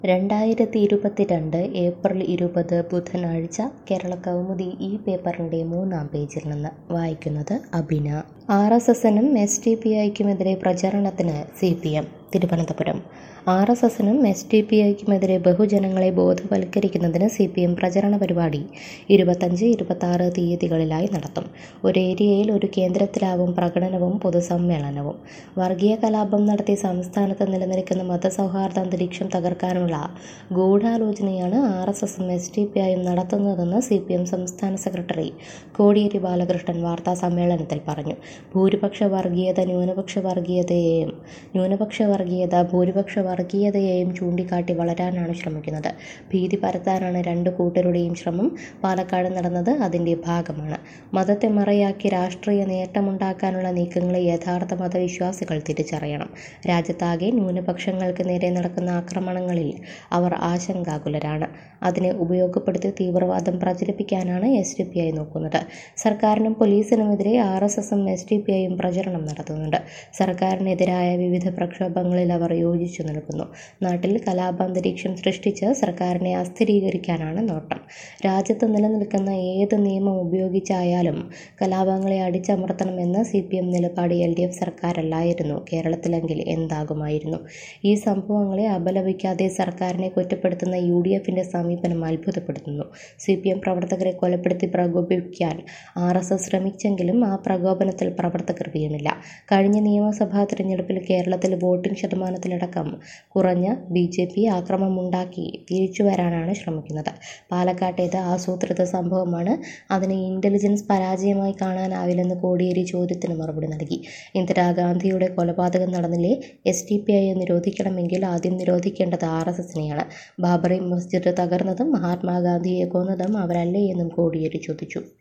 രണ്ടായിരത്തി ഇരുപത്തിരണ്ട് ഏപ്രിൽ ഇരുപത് ബുധനാഴ്ച കേരള കൗമുദി ഈ പേപ്പറിൻ്റെ മൂന്നാം പേജിൽ നിന്ന് വായിക്കുന്നത് അബിന ആർ എസ് എസിനും എസ് ഡി പി ഐക്കുമെതിരെ പ്രചാരണത്തിന് C P M Thiruvananthapuram R S എസിനും എസ് ഡി പി ഐക്കുമെതിരെ ബഹുജനങ്ങളെ ബോധവൽക്കരിക്കുന്നതിന് സി പി എം പ്രചരണ പരിപാടി ഇരുപത്തഞ്ച് ഇരുപത്താറ് തീയതികളിലായി നടത്തും ഒരു ഏരിയയിൽ ഒരു കേന്ദ്രത്തിലാവും പ്രകടനവും പൊതുസമ്മേളനവും വർഗീയ കലാപം നടത്തി സംസ്ഥാനത്ത് നിലനിൽക്കുന്ന മതസൗഹാർദ്ദ അന്തരീക്ഷം തകർക്കാനുള്ള ഗൂഢാലോചനയാണ് ആർ എസ് എസും എസ് ഡി പി ഐയും നടത്തുന്നതെന്ന് സി പി എം സംസ്ഥാന സെക്രട്ടറി കോടിയേരി ബാലകൃഷ്ണൻ വാർത്താ സമ്മേളനത്തിൽ പറഞ്ഞു ഭൂരിപക്ഷ വർഗീയത ന്യൂനപക്ഷ വർഗീയതയെയും ന്യൂനപക്ഷ വർഗീയത ഭൂരിപക്ഷ വർഗീയതയെയും ചൂണ്ടിക്കാട്ടി വളരാനാണ് ശ്രമിക്കുന്നത് ഭീതി പരത്താനാണ് രണ്ട് കൂട്ടരുടെയും ശ്രമം പാലക്കാട് നടന്നത് അതിൻ്റെ ഭാഗമാണ് മതത്തെ മറയാക്കി രാഷ്ട്രീയ നേട്ടമുണ്ടാക്കാനുള്ള നീക്കങ്ങളെ യഥാർത്ഥ മതവിശ്വാസികൾ തിരിച്ചറിയണം രാജ്യത്താകെ ന്യൂനപക്ഷങ്ങൾക്ക് നേരെ നടക്കുന്ന ആക്രമണങ്ങളിൽ അവർ ആശങ്കാകുലരാണ് അതിനെ ഉപയോഗപ്പെടുത്തി തീവ്രവാദം പ്രചരിപ്പിക്കാനാണ് എസ് ഡി പി ഐ നോക്കുന്നത് സർക്കാരിനും പോലീസിനുമെതിരെ ആർ എസ് എസും എസ് ഡി പി ഐയും പ്രചരണം നടത്തുന്നുണ്ട് സർക്കാരിനെതിരായ വിവിധ പ്രക്ഷോഭങ്ങളിൽ അവർ യോജിച്ചു നിൽക്കുന്നു നാട്ടിൽ കലാപാന്തരീക്ഷം സൃഷ്ടിച്ച് സർക്കാരിനെ അസ്ഥിരീകരിക്കാനാണ് നോട്ടം രാജ്യത്ത് നിലനിൽക്കുന്ന ഏത് നിയമം ഉപയോഗിച്ചായാലും കലാപങ്ങളെ അടിച്ചമർത്തണമെന്ന സി പി എം നിലപാട് എൽ ഡി എഫ് സർക്കാരല്ലായിരുന്നു കേരളത്തിലെങ്കിൽ എന്താകുമായിരുന്നു ഈ സംഭവങ്ങളെ അപലപിക്കാതെ സർക്കാരിനെ കുറ്റപ്പെടുത്തുന്ന യു ഡി എഫിൻ്റെ സമീപനം അത്ഭുതപ്പെടുത്തുന്നു സി പി എം പ്രവർത്തകരെ കൊലപ്പെടുത്തി പ്രകോപിപ്പിക്കാൻ ആർ എസ് എസ് ശ്രമിച്ചെങ്കിലും ആ പ്രകോപനത്തിൽ പ്രവർത്തകർ വീണില്ല കഴിഞ്ഞ നിയമസഭാ തിരഞ്ഞെടുപ്പിൽ കേരളത്തിൽ വോട്ടിംഗ് ശതമാനത്തിലടക്കം കുറഞ്ഞ ബി ജെ പി ആക്രമമുണ്ടാക്കി തിരിച്ചു വരാനാണ് ശ്രമിക്കുന്നത് പാലക്കാട്ടേത് ആസൂത്രിത സംഭവമാണ് അതിനെ ഇൻ്റലിജൻസ് പരാജയമായി കാണാനാവില്ലെന്ന് കോടിയേരി ചോദ്യത്തിന് മറുപടി നൽകി ഇന്ദിരാഗാന്ധിയുടെ കൊലപാതകം നടന്നില്ലേ എസ് ഡി പി ഐയെ നിരോധിക്കണമെങ്കിൽ ആദ്യം നിരോധിക്കേണ്ടത് ആർ എസ് എസിനെയാണ് ബാബറി മസ്ജിദ് തകർന്നതും മഹാത്മാഗാന്ധിയെ കൊന്നതും അവരല്ലേ എന്നും കോടിയേരി ചോദിച്ചു